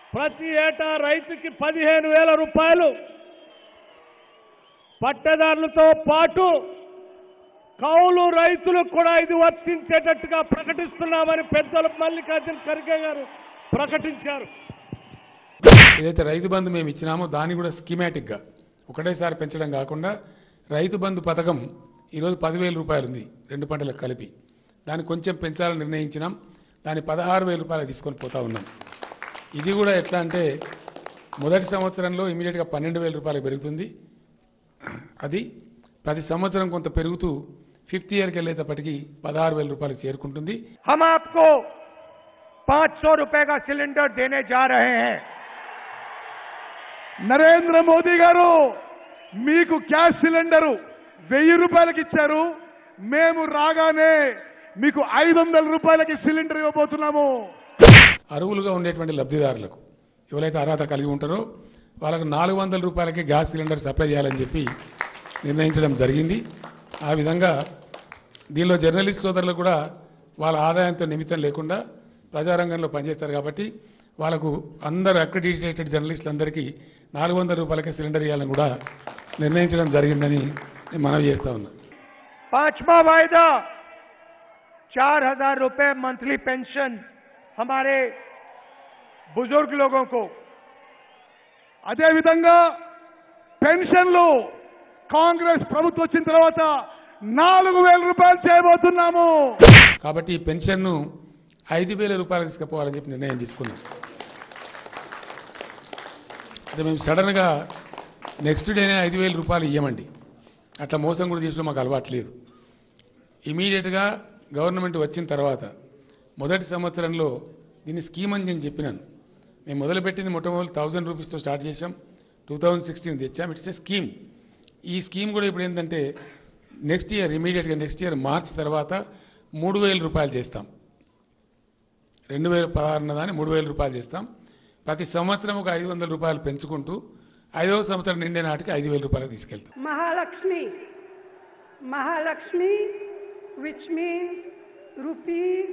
ప్రతి ఏటా రైతుకి పదిహేను వేల రూపాయలు పట్టదారులతో పాటు కౌలు రైతులకు కూడా ఇది వర్తించేటట్టుగా ప్రకటిస్తున్నామని పెద్దలు మల్లికార్జున ఖర్గే గారు ప్రకటించారు ఏదైతే రైతు బంధు మేము ఇచ్చినామో దాన్ని కూడా స్కీమాటిక్గా ఒకటేసారి పెంచడం కాకుండా రైతు బంధు పథకం ఈరోజు పదివేల రూపాయలు ఉంది రెండు పంటలకు కలిపి దాన్ని కొంచెం పెంచాలని నిర్ణయించినాం దాన్ని పదహారు వేల రూపాయలు తీసుకొని పోతా ఉన్నాం ఇది కూడా ఎట్లా అంటే మొదటి సంవత్సరంలో ఇమీడియట్గా పన్నెండు వేల రూపాయలు పెరుగుతుంది అది ప్రతి సంవత్సరం కొంత పెరుగుతూ ఫిఫ్త్ ఇయర్కి వెళ్ళేటప్పటికి పదహారు వేల రూపాయలకు చేరుకుంటుంది हम आपको 500 रुपए का सिलेंडर देने जा रहे हैं నరేంద్ర మోదీ గారు మీకు గ్యాస్ సిలిండరు వెయ్యి రూపాయలకి ఇచ్చారు మేము రాగానే మీకు ఐదు వందల రూపాయలకి సిలిండర్ ఇవ్వబోతున్నాము అరువులుగా ఉండేటువంటి లబ్ధిదారులకు ఎవరైతే అర్హత కలిగి ఉంటారో వాళ్ళకు నాలుగు వందల రూపాయలకి గ్యాస్ సిలిండర్ సప్లై చేయాలని చెప్పి నిర్ణయించడం జరిగింది ఆ విధంగా దీనిలో జర్నలిస్ట్ సోదరులు కూడా వాళ్ళ ఆదాయంతో నిమిత్తం లేకుండా ప్రజారంగంలో పనిచేస్తారు కాబట్టి వాళ్ళకు అందరు అక్రిడిటేటెడ్ జర్నలిస్టులందరికీ నాలుగు వందల రూపాయలకే సిలిండర్ ఇవ్వాలని కూడా నిర్ణయించడం జరిగిందని నేను మనవి చేస్తా ఉన్నా पांचवा वायदा चार हजार रुपए मंथली पेंशन हमारे बुजुर्ग लोगों को అదే విధంగా పెన్షన్లు కాంగ్రెస్ ప్రభుత్వం వచ్చిన తర్వాత నాలుగు వేల రూపాయలు చేయబోతున్నాము కాబట్టి ఈ పెన్షన్ను ఐదు వేల రూపాయలు తీసుకుపోవాలని చెప్పి నిర్ణయం తీసుకున్నాం అంటే మేము సడన్గా నెక్స్ట్ డేనే ఐదు వేల రూపాయలు ఇవ్వమండి అట్లా మోసం కూడా చేసిన మాకు అలవాటు లేదు ఇమీడియట్గా గవర్నమెంట్ వచ్చిన తర్వాత మొదటి సంవత్సరంలో దీన్ని స్కీమ్ అని నేను చెప్పినాను మేము మొదలుపెట్టింది మొట్టమొదటి థౌజండ్ రూపీస్తో స్టార్ట్ చేసాం టూ థౌజండ్ సిక్స్టీన్ తెచ్చాం ఇట్స్ ఏ స్కీమ్ ఈ స్కీమ్ కూడా ఇప్పుడు ఏంటంటే నెక్స్ట్ ఇయర్ ఇమీడియట్గా నెక్స్ట్ ఇయర్ మార్చ్ తర్వాత మూడు వేల రూపాయలు చేస్తాం రెండు వేల పదహారున దాన్ని మూడు వేల రూపాయలు చేస్తాం ప్రతి సంవత్సరం ఒక ఐదు వందల రూపాయలు పెంచుకుంటూ ఐదవ సంవత్సరం నిండే నాటికి ఐదు వేల రూపాయలకు తీసుకెళ్తాం Mahalakshmi. Mahalakshmi, which means rupees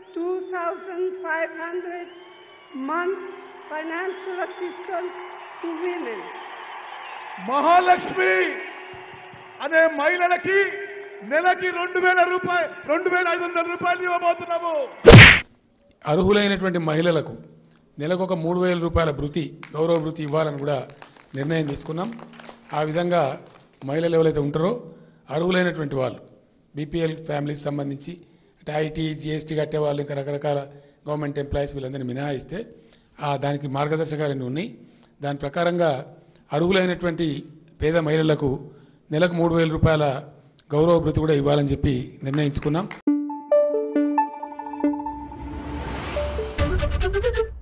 2,500 month financial assistance to women. Mahalakshmi అనే మహిళలకి నెలకి రెండు వేల రూపాయలు రెండు వేల ఐదు వందల రూపాయలు ఇవ్వబోతున్నాము అర్హులైనటువంటి మహిళలకు నెలకు ఒక మూడు వేల రూపాయల భృతి గౌరవ భృతి ఇవ్వాలని కూడా నిర్ణయం తీసుకున్నాం ఆ విధంగా మహిళలు ఎవరైతే ఉంటారో అర్హులైనటువంటి వాళ్ళు బీపీఎల్ ఫ్యామిలీకి సంబంధించి అంటే ఐటీ జిఎస్టీ కట్టే వాళ్ళు ఇంకా రకరకాల గవర్నమెంట్ ఎంప్లాయీస్ వీళ్ళందరినీ మినహాయిస్తే ఆ దానికి మార్గదర్శకాలన్నీ ఉన్నాయి దాని ప్రకారంగా అర్హులైనటువంటి పేద మహిళలకు నెలకు మూడు వేల రూపాయల గౌరవ భృతి కూడా ఇవ్వాలని చెప్పి నిర్ణయించుకున్నాం